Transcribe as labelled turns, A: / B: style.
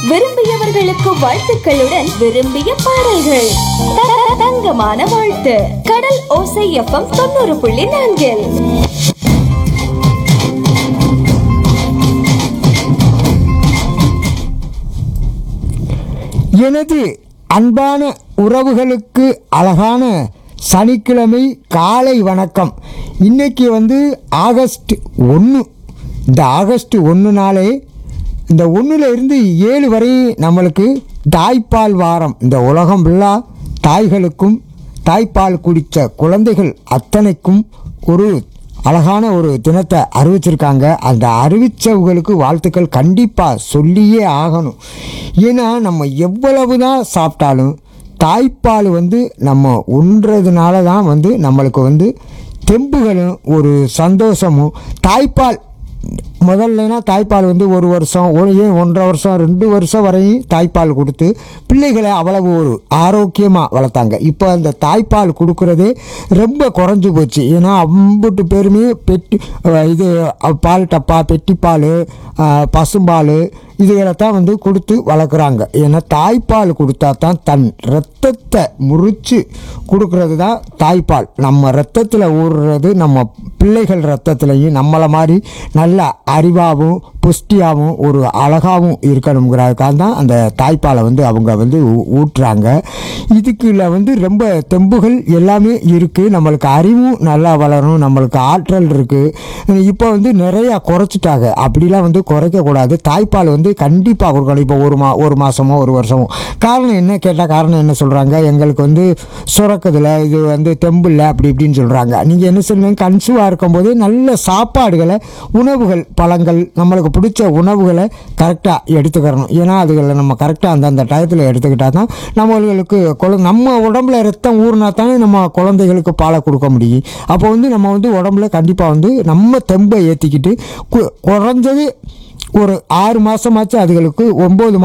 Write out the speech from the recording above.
A: விரும்பியவர்களுக்கு வாழ்த்துக்களுடன் விரும்பிய பாடல்கள் த- த- தங்கமான வாழ்த்து கடல் ஓசை எஃப்எம் தொண்ணூறு புள்ளி நான்கில்
B: எனது அன்பான உறவுகளுக்கு அழகான சனிக்கிழமை காலை வணக்கம் இன்னைக்கு வந்து ஆகஸ்ட் ஒன்று இந்த ஆகஸ்ட் ஒன்று நாளே இந்த ஒன்றுல இருந்து ஏழு வரை நம்மளுக்கு தாய்ப்பால் வாரம் இந்த உலகம் ஃபுல்லாக தாய்களுக்கும் தாய்ப்பால் குடித்த குழந்தைகள் அத்தனைக்கும் ஒரு அழகான ஒரு தினத்தை அறிவிச்சிருக்காங்க அந்த அறிவித்தவங்களுக்கு வாழ்த்துக்கள் கண்டிப்பாக சொல்லியே ஆகணும் ஏன்னா நம்ம எவ்வளவு தான் சாப்பிட்டாலும் தாய்ப்பால் வந்து நம்ம உண்றதுனால தான் வந்து நம்மளுக்கு வந்து தெம்புகளும் ஒரு சந்தோஷமும் தாய்ப்பால் முதல்லனா தாய்ப்பால் வந்து ஒரு வருஷம் ஒரு ஏன் ஒன்றரை வருஷம் ரெண்டு வருஷம் வரையும் தாய்ப்பால் கொடுத்து பிள்ளைகளை அவ்வளவு ஒரு ஆரோக்கியமாக வளர்த்தாங்க இப்போ அந்த தாய்ப்பால் கொடுக்குறதே ரொம்ப குறைஞ்சி போச்சு ஏன்னா அம்புட்டு பேருமே பெட்டி அஹ் இது அஹ் பால் டப்பா பெட்டிப்பால் அஹ் பசும்பால் இதுகளை தான் வந்து கொடுத்து வளர்க்குறாங்க ஏன்னா தாய்ப்பால் கொடுத்தா தான் தன் ரத்தத்தை முறித்து கொடுக்கறது தான் தாய்ப்பால் நம்ம ரத்தத்தில் ஊறுறது நம்ம பிள்ளைகள் ரத்தத்துலையும் நம்மளை மாதிரி நல்ல அறிவாகவும் புஷ்டியாகவும் ஒரு அழகாகவும் இருக்கணுங்கிறதுக்காக தான் அந்த தாய்ப்பாலை வந்து அவங்க வந்து ஊ- ஊட்டுறாங்க இதுக்குள்ள வந்து ரொம்ப தெம்புகள் எல்லாமே இருக்குது நம்மளுக்கு அறிவும் நல்லா வளரும் நம்மளுக்கு ஆற்றல் இருக்குது இப்போ வந்து நிறையா குறைச்சிட்டாங்க அப்படிலாம் வந்து குறைக்கக்கூடாது தாய்ப்பால் வந்து கண்டிப்பாக கொடுக்கணும் இப்போ ஒரு மா ஒரு மாதமோ ஒரு வருஷமோ காரணம் என்ன கேட்டால் காரணம் என்ன சொல்கிறாங்க எங்களுக்கு வந்து சுரக்குதில் இது வந்து தெம்பு இல்லை அப்படி இப்படின்னு சொல்கிறாங்க நீங்கள் என்ன சொல்லுவீங்க கன்சூவாக இருக்கும்போது நல்ல சாப்பாடுகளை உணவுகள் பழங்கள் நம்மளுக்கு பிடிச்ச உணவுகளை கரெக்டாக எடுத்துக்கிறணும் ஏன்னா அதுகளை நம்ம கரெக்டாக அந்தந்த டயத்தில் எடுத்துக்கிட்டால் தான் நம்மளுக்கு குழ நம்ம உடம்புல ரத்தம் ஊறினா தானே நம்ம குழந்தைகளுக்கு பாலை கொடுக்க முடியும் அப்போ வந்து நம்ம வந்து உடம்புல கண்டிப்பாக வந்து நம்ம தெம்பை ஏற்றிக்கிட்டு கு- குறைஞ்சது ஒரு ஆறு மாதமாச்சு அதுகளுக்கு ஒம்பது